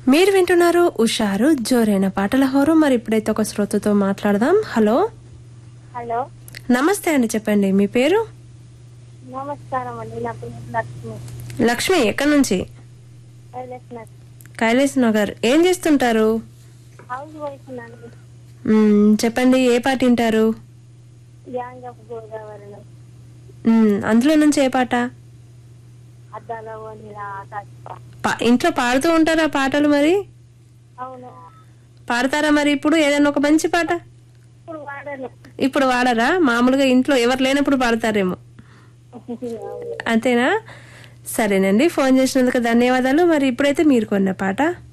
మీరు వింటున్నారు ఉషారు జోరైన పాటల హోరు మరి ఇప్పుడైతే ఒక శ్రోతతో మాట్లాడదాం హలో హలో నమస్తే అండి చెప్పండి మీ పేరు నమస్కారం అండి నా పేరు లక్ష్మి లక్ష్మి ఎక్కడి నుంచి వైలెస్నర్ కైలాస్ నగర్ ఏం చేస్తుంటారు హౌస్ వైఫ్ నండి మ్మ్, చెప్పండి ఏ పాట వింటారు గ్యాంగ్ ఆఫ్ గోదావరిలో మ్మ్, అందులో నుంచి ఏ పాట అద్దాల వండిన ఆకాశ పా- ఇంట్లో పాడుతూ ఉంటారా పాటలు మరి అవును పాడతారా మరి ఇప్పుడు ఏదైనా ఒక మంచి పాట ఇప్పుడు వాడను ఇప్పుడు వాడరా మామూలుగా ఇంట్లో ఎవరు లేనప్పుడు పాడతారేమో అవును. అంతేనా సరేనండి ఫోన్ చేసినందుకు ధన్యవాదాలు మరి ఇప్పుడైతే మీరు కొన్న పాట